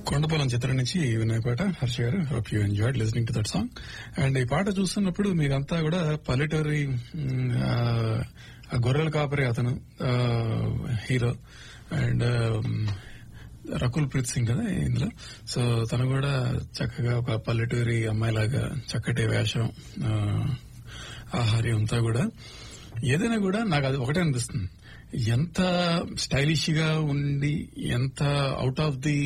కొండపొలం చిత్రం నుంచి వినయ్ పాట హర్ష గారు hope you enjoyed listening to that song and ఈ పాట చూస్తున్నప్పుడు మీరంతా కూడా పల్లెటూరి మ్, ఆ, ఆ గొర్రెల కాపరి అతను హీరో అండ్ రకుల్ ప్రీత్ సింగ్ కదా ఇందులో సో తను కూడా చక్కగా ఒక పల్లెటూరి అమ్మాయిలాగా చక్కటి వేషం ఆ, ఆహార్యం అంతా కూడా ఏదైనా కూడా నాకు అది ఒకటే అనిపిస్తుంది ఎంత స్టైలిష్ గా ఉండి ఎంత అవుట్ ఆఫ్ ది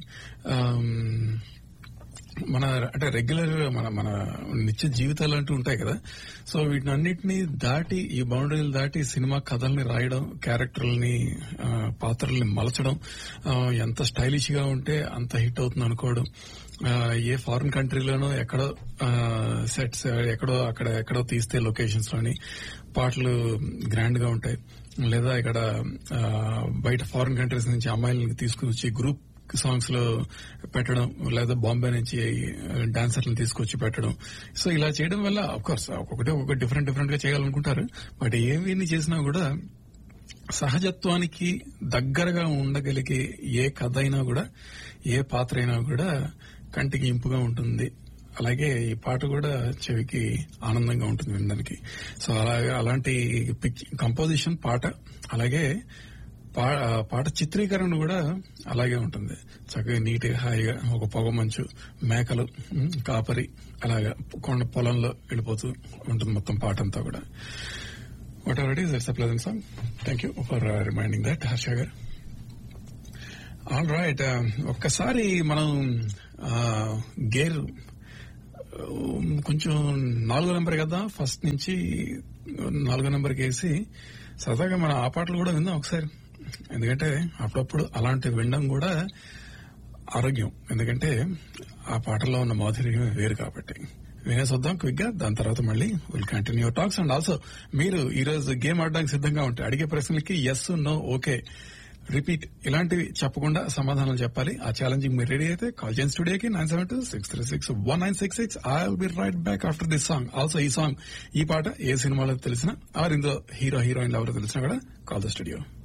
మన అంటే రెగ్యులర్ మన మన నిత్య జీవితాలు అంటూ ఉంటాయి కదా సో వీటిని అన్నిటినీ దాటి ఈ బౌండరీలు దాటి సినిమా కథల్ని రాయడం క్యారెక్టర్లని ఆ, పాత్రల్ని మలచడం ఆ, ఎంత స్టైలిష్ గా ఉంటే అంత హిట్ అవుతుంది అనుకోవడం ఆ, ఏ ఫారిన్ కంట్రీలోనో ఎక్కడో సెట్స్ ఎక్కడో అక్కడ ఎక్కడో తీస్తే లొకేషన్స్ లోని పాటలు గ్రాండ్ గా ఉంటాయి లేదా ఇక్కడ ఆ, బయట ఫారిన్ కంట్రీస్ నుంచి అమ్మాయిలను తీసుకుని వచ్చి గ్రూప్ సాంగ్స్ లో పెట్టడం లేదా బాంబే నుంచి డాన్సర్లను తీసుకొచ్చి పెట్టడం సో ఇలా చేయడం వల్ల కోర్స్ ఒక్కొక్కటి ఒక్కొక్క డిఫరెంట్ డిఫరెంట్ గా చేయాలనుకుంటారు బట్ ఏమి చేసినా కూడా సహజత్వానికి దగ్గరగా ఉండగలిగే ఏ కథ అయినా కూడా ఏ పాత్ర అయినా కూడా కంటికి ఇంపుగా ఉంటుంది అలాగే ఈ పాట కూడా చెవికి ఆనందంగా ఉంటుంది వినడానికి సో అలాగే అలాంటి కంపోజిషన్ పాట అలాగే పా- పాట చిత్రీకరణ కూడా అలాగే ఉంటుంది చక్కగా నీట్ హాయిగా ఒక పొగ మంచు మేకలు ఉమ్, కాపరి అలాగా కొండ పొలంలో వెళ్ళిపోతూ ఉంటుంది మొత్తం పాట అంతా కూడా whatever it is it's pleasant song thank you for reminding that Harsha గారు ఆల్ రైట్ ఒక్కసారి మనం గేర్ కొంచెం నాలుగో నెంబర్ కదా ఫస్ట్ నుంచి నాలుగో నెంబర్కి వేసి సరదాగా మనం ఆ పాటలు కూడా విందాం ఒకసారి ఎందుకంటే అప్పుడప్పుడు అలాంటివి వినడం కూడా ఆరోగ్యం ఎందుకంటే ఆ పాటల్లో ఉన్న మాధుర్యం వేరు కాబట్టి వినేసి వద్దాం క్విక్ గా దాని తర్వాత మళ్ళీ will continue talks and also మీరు ఈ రోజు గేమ్ ఆడడానికి సిద్ధంగా ఉంటే అడిగే ప్రశ్నలకి ఎస్ నో ఓకే రిపీట్ ఇలాంటివి చెప్పకుండా సమాధానం చెప్పాలి ఆ ఛాలెంజింగ్ మీరు రెడీ అయితే కాల్ చేయండి స్టూడియోకి nine seven two six three six one nine six six I will be right back after this song also ఈ సాంగ్ ఈ పాట ఏ సినిమాలో తెలిసినా ఆర్ ఇందులో హీరో హీరోయిన్ ఎవరో తెలిసినా కూడా కాల్ ద స్టూడియో